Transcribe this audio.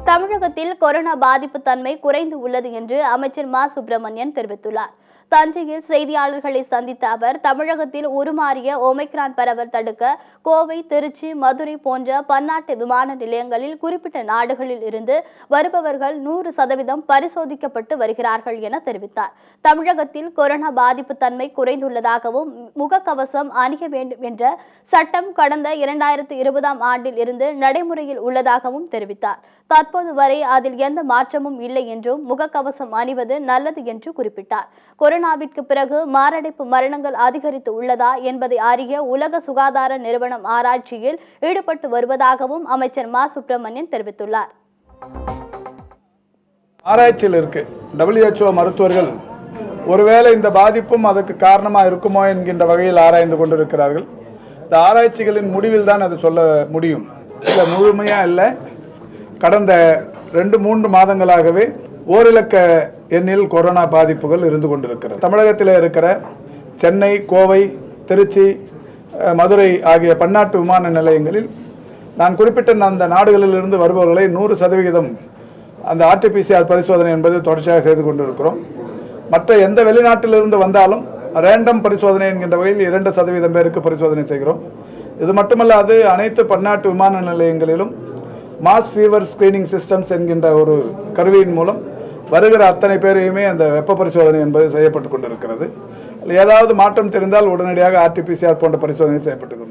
தமிழகத்தில் கொரோனா பாதிப்பு தன்மை குறைந்து உள்ளது என்று அமைச்சர் மா சுப்பிரமணியன் தெரிவித்துள்ளார் தஞ்சையில் செய்தியாளர்களை சந்தித்த அவர் தமிழகத்தில் உருமாறிய ஒமைக்ரான் பரவல் தடுக்க கோவை திருச்சி மதுரை போன்ற பன்னாட்டு விமான நிலையங்களில் குறிப்பிட்ட நாடுகளில் இருந்து வருபவர்கள் நூறு சதவீதம் பரிசோதிக்கப்பட்டு வருகிறார்கள் என தெரிவித்தார் தமிழகத்தில் கொரோனா பாதிப்பு தன்மை குறைந்துள்ளதாகவும் முகக்கவசம் அணிய வேண்டும் என்ற சட்டம் கடந்த இரண்டாயிரத்து இருபதாம் ஆண்டில் இருந்து நடைமுறையில் உள்ளதாகவும் தெரிவித்தார் தற்போது வரை அதில் எந்த மாற்றமும் இல்லை என்றும் முகக்கவசம் அணிவது நல்லது என்று குறிப்பிட்டார் கொரோனாவிற்கு பிறகு மாரடைப்பு மரணங்கள் அதிகரித்து உள்ளதா என்பதை அறிய உலக சுகாதார நிறுவனம் ஆராய்ச்சியில் ஈடுபட்டு வருவதாகவும் அமைச்சர் மா சுப்பிரமணியன் தெரிவித்துள்ளார் ஆராய்ச்சியில் இருக்கு WHO மருத்துவர்கள் ஒருவேளை இந்த பாதிப்பும் அதற்கு காரணமாக இருக்குமோ என்கின்ற வகையில் ஆராய்ந்து கொண்டிருக்கிறார்கள் இந்த ஆராய்ச்சிகளின் முடிவில் தான் அது சொல்ல முடியும் இல்லை முழுமையாக இல்லை கடந்த ரெண்டு மூன்று மாதங்களாகவே ஓரிலக்க எண்ணில் கொரோனா பாதிப்புகள் இருந்து கொண்டிருக்கிறது தமிழகத்தில் இருக்கிற சென்னை கோவை திருச்சி அஹ், மதுரை ஆகிய பன்னாட்டு விமான நிலையங்களில் நான் குறிப்பிட்ட அந்த நாடுகளிலிருந்து வருபவர்களை நூறு சதவிகிதம் அந்த ஆர்டிபிசிஆர் பரிசோதனை என்பது தொடர்ச்சியாக செய்து கொண்டிருக்கிறோம் மற்ற எந்த வெளிநாட்டிலிருந்து வந்தாலும் ரேண்டம் பரிசோதனை என்கின்ற வகையில் இரண்டு சதவீதம் பேருக்கு பரிசோதனை செய்கிறோம் இது மட்டுமல்லாது அனைத்து பன்னாட்டு விமான நிலையங்களிலும் மாஸ் ஃபீவர் ஸ்கிரீனிங் சிஸ்டம்ஸ் என்கின்ற ஒரு கருவியின் மூலம் வருகிற அத்தனை பேரையுமே அந்த வெப்ப பரிசோதனை என்பது செய்யப்பட்டு கொண்டிருக்கிறது அதில் ஏதாவது மாற்றம் தெரிந்தால் உடனடியாக ஆர்டிபிசிஆர் போன்ற பரிசோதனை செய்யப்பட்டு